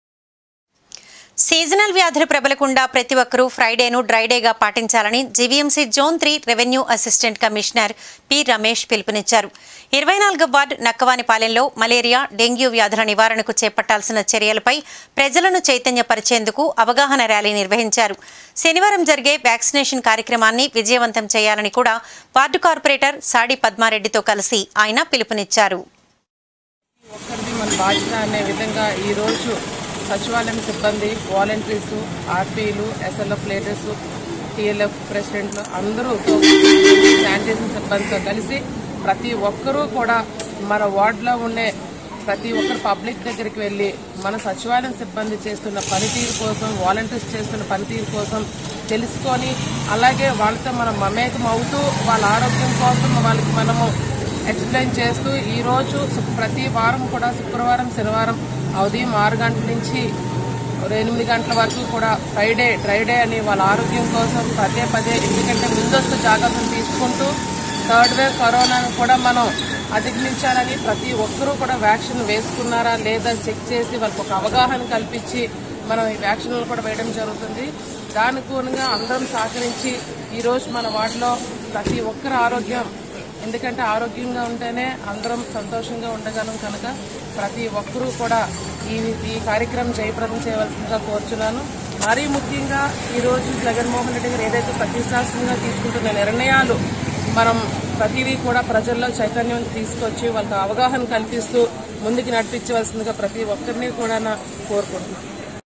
సీజనల్ వ్యాధులు ప్రబలకుండా ప్రతి ఒక్కరూ ఫ్రైడేను డ్రైడేగా పాటించాలని GVMC zone three revenue assistant commissioner P Ramesh పిలుపునిచ్చారు ఇరవై నాలుగో వార్డు నక్కవానిపాలెంలో మలేరియా డెంగ్యూ వ్యాధుల నివారణకు చేపట్టాల్సిన చర్యలపై ప్రజలను చైతన్యపరిచేందుకు అవగాహన ర్యాలీ నిర్వహించారు శనివారం జరిగే వ్యాక్సినేషన్ కార్యక్రమాన్ని విజయవంతం చేయాలని కూడా వార్డు కార్పొరేటర్ సాడి పద్మారెడ్డితో కలిసి ఆయన పిలుపునిచ్చారు ఒక్కరిది మన బాధ్యత అనే విధంగా ఈరోజు సచివాలయం సిబ్బంది వాలంటీర్స్ ఆర్పీలు ఎస్ఎల్ఎఫ్ లీడర్స్ టీఎల్ఎఫ్ ప్రెసిడెంట్లు అందరూ శానిటేషన్ సిబ్బందితో కలిసి ప్రతి ఒక్కరూ కూడా మన వార్డులో ఉండే ప్రతి ఒక్కరు పబ్లిక్ దగ్గరికి వెళ్ళి మన సచివాలయం సిబ్బంది చేస్తున్న పనితీరు కోసం వాలంటీర్స్ చేస్తున్న పనితీరు కోసం తెలుసుకొని అలాగే వాళ్ళతో మనం మమేకం అవుతూ వాళ్ళ ఆరోగ్యం కోసం వాళ్ళకి మనము ఎక్స్ప్లెయిన్ చేస్తూ ఈరోజు సు- ప్రతి వారం కూడా శుక్రవారం శనివారం ఉదయం ఆరు గంటల నుంచి ఎనిమిది గంటల వరకు కూడా ఫ్రైడే డ్రైడే అని వాళ్ళ ఆరోగ్యం కోసం పదే పదే ఎందుకంటే ముందస్తు జాగ్రత్తలు తీసుకుంటూ థర్డ్ వేవ్ కరోనాను కూడా మనం అధిగమించాలని ప్రతి ఒక్కరూ కూడా వ్యాక్సిన్ వేసుకున్నారా లేదా చెక్ చేసి వాళ్ళకి ఒక అవగాహన కల్పించి మనం ఈ వ్యాక్సిన్లు కూడా వేయడం జరుగుతుంది దానికి అనుగుణంగా అందరం సహకరించి ఈరోజు మన వార్డులో ప్రతి ఒక్కరి ఆరోగ్యం ఎందుకంటే ఆరోగ్యంగా ఉంటేనే అందరం సంతోషంగా ఉండగలం కనుక ప్రతి ఒక్కరూ కూడా ఈ ఈ కార్యక్రమం జయప్రదం చేయవలసిందిగా కోరుచున్నాను మరీ ముఖ్యంగా ఈరోజు జగన్మోహన్ రెడ్డి గారు ఏదైతే ప్రతిష్టాత్మకంగా తీసుకుంటున్న నిర్ణయాలు మనం ప్రతిదీ కూడా ప్రజల్లో చైతన్యం తీసుకొచ్చి వాళ్ళకి అవగాహన కల్పిస్తూ ముందుకు నడిపించవలసిందిగా ప్రతి ఒక్కరిని కూడా నా కోరుకుంటున్నాను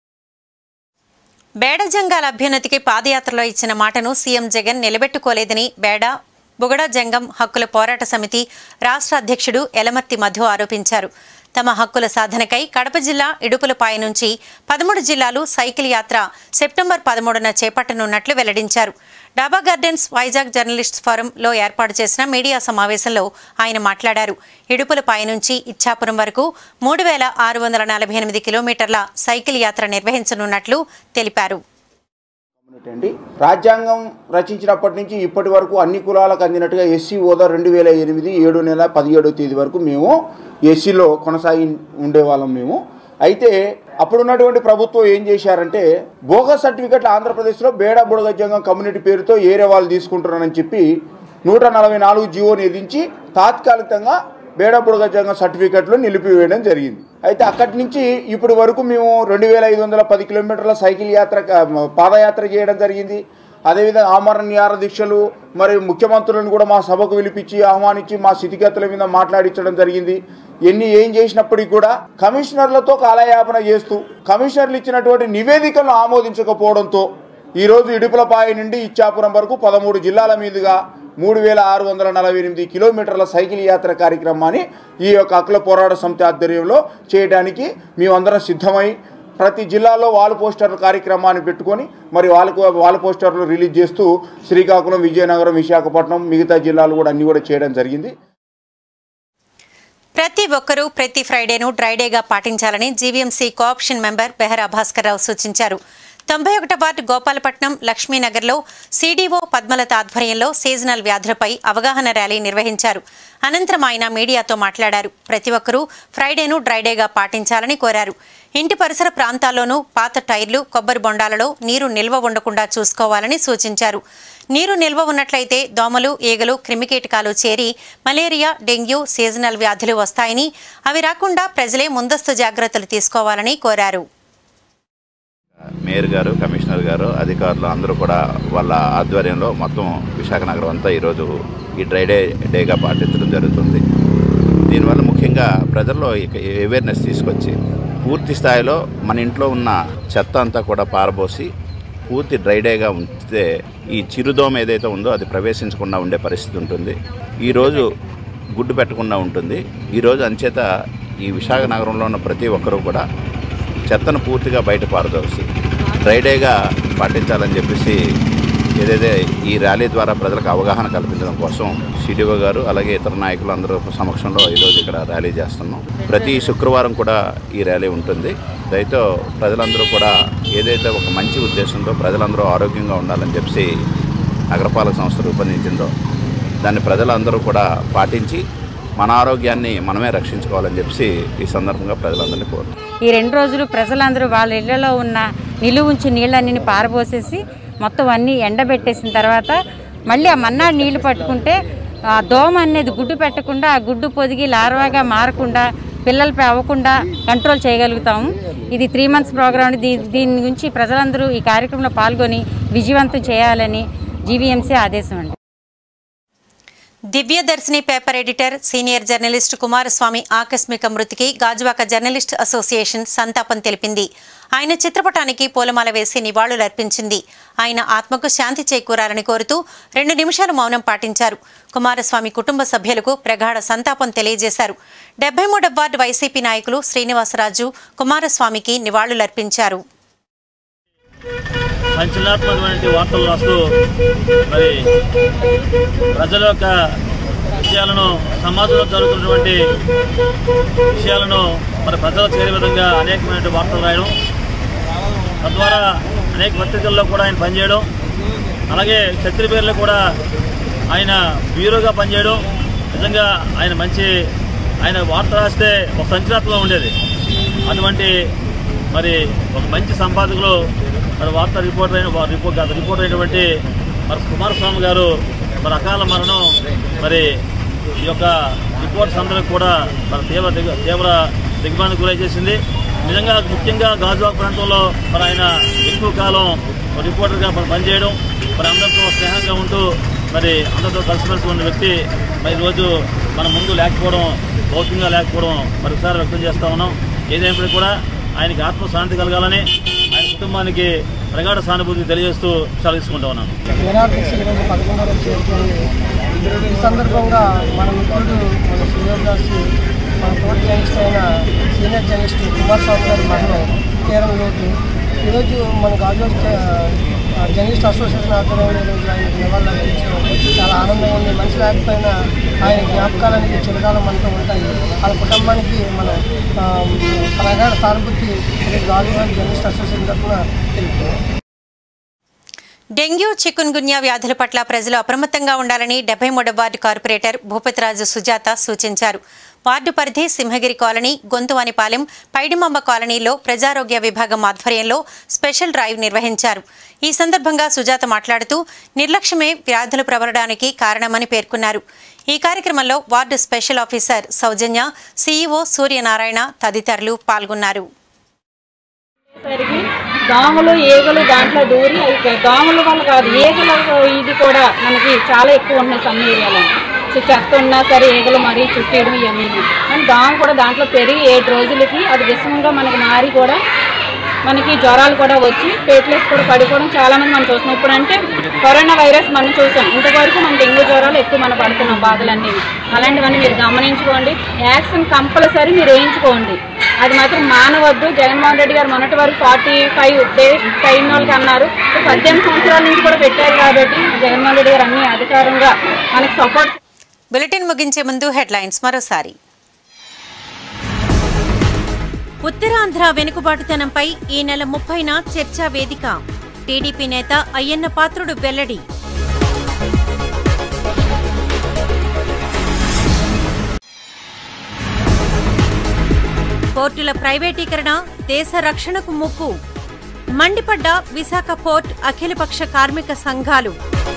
బేడ జంగాల అభ్యున్నతికి పాదయాత్రలో ఇచ్చిన మాటను సీఎం జగన్ నిలబెట్టుకోలేదని బేడ బుగడ జంగం హక్కుల పోరాట సమితి రాష్ట్ర అధ్యక్షుడు ఎలమర్తి మధు ఆరోపించారు తమ హక్కుల సాధనకై కడప జిల్లా ఇడుపులపాయ నుంచి పదమూడు జిల్లాలు సైకిల్ యాత్ర సెప్టెంబర్ పదమూడున చేపట్టనున్నట్లు వెల్లడించారు డాబా గార్డెన్స్ వైజాగ్ జర్నలిస్ట్ ఫోరంలో ఏర్పాటు చేసిన మీడియా సమావేశంలో ఆయన మాట్లాడారు ఇడుపులపాయ నుంచి ఇచ్చాపురం వరకు మూడు వేల ఆరు వందల నలభై ఎనిమిది కిలోమీటర్ల సైకిల్ యాత్ర నిర్వహించనున్నట్లు తెలిపారు అండి రాజ్యాంగం రచించినప్పటి నుంచి ఇప్పటి వరకు అన్ని కులాలకు అందినట్టుగా ఎస్సీ హోదా రెండు వేల ఎనిమిది ఏడు నెల పదిహేడో తేదీ వరకు మేము ఎస్సీలో కొనసాగి ఉండేవాళ్ళం మేము అయితే అప్పుడున్నటువంటి ప్రభుత్వం ఏం చేశారంటే బోగస్ సర్టిఫికెట్లు ఆంధ్రప్రదేశ్లో బేడా బుడగజంగం కమ్యూనిటీ పేరుతో ఏరే వాళ్ళు తీసుకుంటున్నారని చెప్పి నూట నలభై నాలుగు జీవోని విధించి తాత్కాలికంగా బేడబుడగ జంగం సర్టిఫికెట్లు నిలిపివేయడం జరిగింది అయితే అక్కడి నుంచి ఇప్పటి వరకు మేము రెండు వేల ఐదు వందల పది కిలోమీటర్ల సైకిల్ యాత్ర క- పాదయాత్ర చేయడం జరిగింది అదేవిధంగా ఆమరణ నియార దీక్షలు మరి ముఖ్యమంత్రులను కూడా మా సభకు పిలిపించి ఆహ్వానించి మా స్థితిగతుల మీద మాట్లాడించడం జరిగింది ఎన్ని ఏం చేసినప్పటికీ కూడా కమిషనర్లతో కాలయాపన చేస్తూ కమిషనర్లు ఇచ్చినటువంటి నివేదికలను ఆమోదించకపోవడంతో ఈరోజు ఇడుపులపాయ నుండి ఇచ్చాపురం వరకు పదమూడు జిల్లాల మీదుగా మూడు వేల ఆరు వందల నలభై ఎనిమిది కిలోమీటర్ల సైకిల్ యాత్ర కార్యక్రమాన్ని ఈ యొక్క హక్కుల పోరాట సమితి ఆధ్వర్యంలో చేయడానికి మేమందరం సిద్ధమై ప్రతి జిల్లాలో వాల్ పోస్టర్ల కార్యక్రమాన్ని పెట్టుకొని మరి వాళ్ళకు వాల్ పోస్టర్లు రిలీజ్ చేస్తూ శ్రీకాకుళం విజయనగరం విశాఖపట్నం మిగతా జిల్లాలు కూడా అన్ని కూడా చేయడం జరిగింది ప్రతి ఒక్కరూ ప్రతి ఫ్రైడేను డ్రైడేగా పాటించాలని GVMC cooption member Behara Bhaskarrao సూచించారు తొంభై ఒకటో వార్డు గోపాలపట్నం లక్ష్మీనగర్లో సీడీఓ పద్మలత ఆధ్వర్యంలో సీజనల్ వ్యాధులపై అవగాహన ర్యాలీ నిర్వహించారు అనంతరం ఆయన మీడియాతో మాట్లాడారు ప్రతి ఒక్కరూ ఫ్రైడేను డ్రైడేగా పాటించాలని కోరారు ఇంటి పరిసర ప్రాంతాల్లోనూ పాత టైర్లు కొబ్బరి బొండాలలో నీరు నిల్వ ఉండకుండా చూసుకోవాలని సూచించారు నీరు నిల్వ ఉన్నట్లయితే దోమలు ఈగలు క్రిమికీటకాలు చేరి మలేరియా డెంగ్యూ సీజనల్ వ్యాధులు వస్తాయని అవి రాకుండా ప్రజలే ముందస్తు జాగ్రత్తలు తీసుకోవాలని కోరారు మేయర్ గారు కమిషనర్ గారు అధికారులు అందరూ కూడా వాళ్ళ ఆధ్వర్యంలో మొత్తం విశాఖ నగరం అంతా ఈరోజు ఈ డ్రై డే డేగా పాటించడం జరుగుతుంది దీనివల్ల ముఖ్యంగా ప్రజల్లో అవేర్నెస్ తీసుకొచ్చి పూర్తి స్థాయిలో మన ఇంట్లో ఉన్న చెత్త అంతా కూడా పారబోసి పూర్తి డ్రై డేగా ఉంచితే ఈ చిరుదోమ ఏదైతే ఉందో అది ప్రవేశించకుండా ఉండే పరిస్థితి ఉంటుంది ఈరోజు గుడ్డు పెట్టకుండా ఉంటుంది ఈరోజు అంచేత ఈ విశాఖ నగరంలో ఉన్న ప్రతి ఒక్కరూ కూడా చెత్తను పూర్తిగా బయట పారదోసి డ్రై డేగా పాటించాలని చెప్పేసి ఏదైతే ఈ ర్యాలీ ద్వారా ప్రజలకు అవగాహన కల్పించడం కోసం సిడిఓ గారు అలాగే ఇతర నాయకులు అందరూ సమక్షంలో ఈరోజు ఇక్కడ ర్యాలీ చేస్తున్నాం ప్రతి శుక్రవారం కూడా ఈ ర్యాలీ ఉంటుంది దయతో ప్రజలందరూ కూడా ఏదైతే ఒక మంచి ఉద్దేశంతో ప్రజలందరూ ఆరోగ్యంగా ఉండాలని చెప్పి నగరపాలక సంస్థ రూపొందించిందో దాన్ని ప్రజలందరూ కూడా పాటించి మన ఆరోగ్యాన్ని మనమే రక్షించుకోవాలని చెప్పి ఈ సందర్భంగా ప్రజలందరినీ కోరుతున్నాం ఈ రెండు రోజులు ప్రజలందరూ వాళ్ళ ఇళ్లలో ఉన్న నిలువ ఉంచి నీళ్ళన్నీ పారబోసేసి మొత్తం అన్నీ ఎండబెట్టేసిన తర్వాత మళ్ళీ ఆ మన్నాడు నీళ్లు పట్టుకుంటే ఆ దోమ అనేది గుడ్డు పెట్టకుండా ఆ గుడ్డు పొదిగి లార్వాగా మారకుండా పిల్లలపై అవ్వకుండా కంట్రోల్ చేయగలుగుతాము ఇది త్రీ మంత్స్ ప్రోగ్రామ్ దీ దీని గురించి ప్రజలందరూ ఈ కార్యక్రమంలో పాల్గొని విజయవంతం చేయాలని జీవీఎంసీ ఆదేశం అండి Divyadarshini paper editor senior journalist Kumaraswamy ఆకస్మిక మృతికి గాజువాక జర్నలిస్ట్ అసోసియేషన్ సంతాపం తెలిపింది ఆయన చిత్రపటానికి పూలమాల వేసి నివాళులర్పించింది ఆయన ఆత్మకు శాంతి చేకూరాలని కోరుతూ రెండు నిమిషాలు మౌనం పాటించారు కుమారస్వామి కుటుంబ సభ్యులకు ప్రగాఢ సంతాపం తెలియజేశారు డెబ్బై మూడవ వార్డు వైసీపీ నాయకులు శ్రీనివాసరాజు కుమారస్వామికి నివాళులర్పించారు సంచలనాత్మకమైన వార్తలు రాస్తూ మరి ప్రజల యొక్క విషయాలను సమాజంలో జరుగుతున్నటువంటి విషయాలను మరి ప్రజలకు చేరే విధంగా అనేకమైన వార్తలు రాయడం తద్వారా అనేక పత్రికల్లో కూడా ఆయన పనిచేయడం అలాగే క్షత్రిపేర్లో కూడా ఆయన బ్యూరోగా పనిచేయడం నిజంగా ఆయన మంచి ఆయన వార్త రాస్తే ఒక సంచలనాత్మకంగా ఉండేది అటువంటి మరి ఒక మంచి సంపాదకులు మరి వార్తా రిపోర్టర్ అయిన వా- రిపోర్ట్ గత రిపోర్టర్ అయినటువంటి మరి కుమారస్వామి గారు మరి అకాల మరణం మరి ఈ యొక్క రిపోర్ట్స్ అందరికి కూడా మరి తీవ్ర దిగ తీవ్ర దిగ్భ్రాంతికి గురై చేసింది నిజంగా ముఖ్యంగా గాజువాక ప్రాంతంలో మరి ఆయన ఎక్కువ కాలం రిపోర్టర్గా మరి పనిచేయడం మరి అందరితో స్నేహంగా ఉంటూ మరి అందరితో కలిసిమెలిసి ఉన్న వ్యక్తి మరి ఈరోజు మన ముందు లేకపోవడం భౌతికంగా లేకపోవడం మరి ఒకసారి వ్యక్తం చేస్తా ఉన్నాం ఏదైనప్పటికీ కూడా ఆయనకి ఆత్మశాంతి కలగాలని ఆయన కుటుంబానికి ప్రగాఢ సానుభూతి తెలియజేస్తూ సెలవు తీసుకుంటా ఉన్నాను ఏనార్టీసీ ఈరోజు పదకొండవ రోజు చేరుకుంది ఈ సందర్భంగా మన మిత్రుడు మన శ్రీయోగాసి మన తోటి జర్నలిస్ట్ అయిన సీనియర్ జర్నలిస్ట్ కుమారస్వామి గారి మరణం తీరం లోటు ఈరోజు మన గాజు జర్నలిస్ట్ అసోసియేషన్ ఆధ్వర్యంలో ఈరోజు ఆయన నివాళులు అర్పించడం చాలా ఆనందంగా ఉంది మనిషి లేకపోయినా ఆయన జ్ఞాపకాలు అనేది చిరకాలం మనతో ఉంటాయి వాళ్ళ కుటుంబానికి మన ఆ, ప్రగాఢ సానుభూతి ఈరోజు గాజు జర్నలిస్ట్ అసోసియేషన్ తరఫున తెలుపుతున్నాం డెంగ్యూ చికున్ గున్యా వ్యాధుల పట్ల ప్రజలు అప్రమత్తంగా ఉండాలని డెబ్బై మూడవ వార్డు కార్పొరేటర్ భూపతిరాజు సుజాత సూచించారు వార్డు పరిధి సింహగిరి కాలనీ గొంతువానిపాలెం పైడిమమ్మ కాలనీలో ప్రజారోగ్య విభాగం ఆధ్వర్యంలో స్పెషల్ డ్రైవ్ నిర్వహించారు ఈ సందర్భంగా సుజాత మాట్లాడుతూ నిర్లక్ష్యమే వ్యాధులు ప్రబలడానికి కారణమని పేర్కొన్నారు ఈ కార్యక్రమంలో ward special officer Soujanya CEO Suryanarayana తదితరులు పాల్గొన్నారు సరికి దోమలు ఈగలు దాంట్లో దూరి అవి దోమల వల్ల కాదు ఈగల ఇది కూడా మనకి చాలా ఎక్కువ ఉన్నాయి సన్న ఏరియాలో సో చెత్త ఉన్నా సరే ఈగలు మరీ చుట్టేయడం ఇవన్నీ కానీ దోమ కూడా దాంట్లో పెరిగి ఏడు రోజులకి అది విషమంగా మనకి మారి కూడా మనకి జ్వరాలు కూడా వచ్చి ప్లేట్లెట్స్ కూడా పడిపోవడం చాలా మంది మనం చూస్తున్నాం ఇప్పుడు అంటే కరోనా వైరస్ మనం చూసాం ఇంతవరకు మన డెంగ్యూ జ్వరాలు ఎక్కువ మనం పడుతున్నాం బాధలన్నీ అలాంటివన్నీ మీరు గమనించుకోండి యాక్షన్ కంపల్సరీ మీరు వేయించుకోండి అది మాత్రం మానవద్దు జగన్మోహన్ రెడ్డి గారు మొన్నటి వరకు ఫార్టీ ఫైవ్ డేస్ టైం వాళ్ళకి అన్నారు ఇప్పుడు పద్దెనిమిది సంవత్సరాల నుంచి కూడా పెట్టారు కాబట్టి జగన్మోహన్ రెడ్డి గారు అన్ని అధికారంగా మనకి సపోర్ట్ బులెటిన్ ముగించే ముందు హెడ్లైన్స్ మరోసారి ఉత్తరాంధ్ర వెనుకబాటుతనంపై ఈ నెల ముప్పైన చర్చా వేదిక టీడీపీ నేత అయ్యన్న పాత్రుడు వెల్లడి పోర్టుల ప్రైవేటీకరణ దేశ రక్షణకు ముప్పు మండిపడ్డ విశాఖ పోర్ట్ అఖిలపక్ష కార్మిక సంఘాలు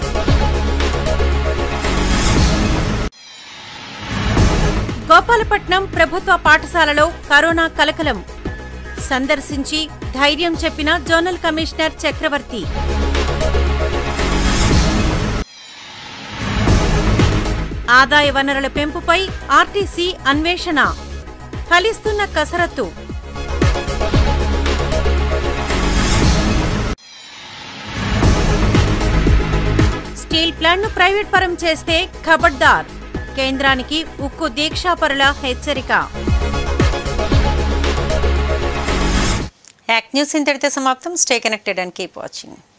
గోపాలపట్నం ప్రభుత్వ పాఠశాలలో కరోనా కలకలం సందర్శించి ధైర్యం చెప్పిన జోనల్ కమిషనర్ చక్రవర్తి ఆదాయ వనరుల పెంపుపై ఆర్టీసీ అన్వేషణ ఫలిస్తున్న కసరత్తు స్టీల్ ప్లాంట్ను ప్రైవేట్ పరం చేస్తే ఖబర్దార్ కేంద్రానికి ఉక్కు దీక్షాపరుల హెచ్చరిక యాక్ట్ న్యూస్ ఇంతటితో సమాప్తం stay connected and keep watching